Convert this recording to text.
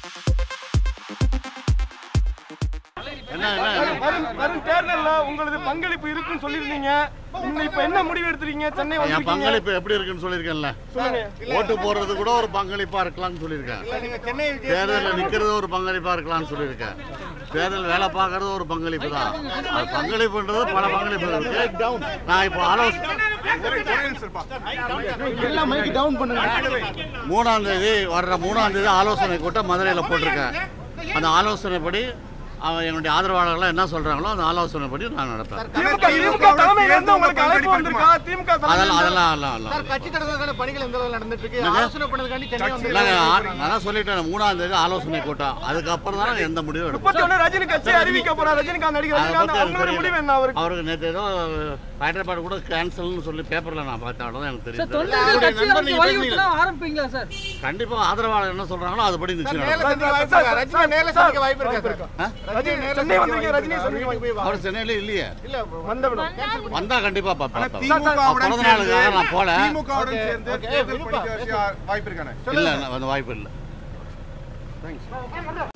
என்ன என்ன வரும் வரும் தேர்தல்ல உங்களது பங்களிப்பு இருக்குன்னு சொல்லியிருந்தீங்க இன்னும் இப்ப என்ன முடிவு எடுத்துறீங்க சென்னை என் வந்திருக்கீங்க பங்களிப்பு எப்படி இருக்குன்னு சொல்லியிருக்கேன்ல சொல்லுங்க ஓட்டு போடுறது கூட ஒரு பங்களிப்பா இருக்கலாம்னு சொல்லியிருக்கேன் தேர்தலில் நிக்கிறது ஒரு பங்களிப்பா இருக்கலாம்னு சொல்லியிருக்கேன் தேர்தல் வேலை பார்க்கறது ஒரு பங்களிப்பு தான் அது பங்களிப்புன்றது பல பங்களிப்பு இருக்கு நான் இப்போ ஆலோசனை மூணாம் தேதி வர்ற மூணாம் தேதி ஆலோசனை கூட்டம் மதுரையில் போட்டிருக்கேன் அந்த ஆலோசனைப்படி அவன் என்னுடைய ஆதரவாளர்கள்லாம் என்ன சொல்றாங்களோ அந்த ஆலோசனைப்படி நான் நடப்பேன் திமுக திமுக தலைமையில இருந்து உங்களுக்கு அழைப்பு வந்திருக்கா திமுக அதெல்லாம் தலைமையில அதெல்லாம் அதெல்லாம் அதெல்லாம் கட்சி தரதுக்கான பணிகள் எந்த அளவுக்கு நடந்துட்டு இருக்கு என்னங்க? ஆலோசனை பண்ணதுக்காண்டி சென்னை வந்து இல்லைங்க ஆ- நான் தான் சொல்லிட்டேன் மூணாம் தேதி ஆலோசனை கூட்டம் அதுக்கப்புறம் தான் நாங்கள் எந்த முடிவும் எடுப்போம் முப்பத்தி ஒண்ணு ரஜினி கட்சி அறிவிக்க போறா ரஜினிகாந்த் நடிகர் அதை ரஜினிகாந்த் பத்தி எனக்கு அவங்களோட முடிவு தெரியல என்ன அவருக்கு அவருக்கு நேற்று ஏதோ ஹைதராபாத் கூட கேன்சல்னு சொல்லி பேப்பர்ல நான் பார்த்தேன் அவ்வளவுதான் எனக்கு தெரியும் தொண்டர்கள் கட்சி அரசு வலியுறுத்தலாம் ஆரம்பிப்பீங்களா சார் கண்டிப்பா ஆதரவாளர் என்ன சொல்றாங்களோ அதுபடி நிச்சயம் நேர்ல நடக்கும். சந்திக்க வாய்ப்பு இருக்கா? ரஜினி நேர்ல சந்திக்க வாய்ப்பு இருக்கா சார்? ஆ? ரஜினி நேர்ல சென்னை சந்திக்க வந்திருக்கீங்க, வாய்ப்பு ரஜினி இருக்கா? சந்திக்க போய் வா. அவர் சென்னையில இல்லையே இல்ல வந்தவிடும் வந்தா கண்டிப்பா பார்ப்பேன் திமுகவுடன் பிறந்த நாளுக்காக நான் போல திமுகவுடன் சேர்ந்து தேர்தல் பணிக்கு வாய்ப்பு இருக்கானே இல்ல அந்த வாய்ப்பு இல்லை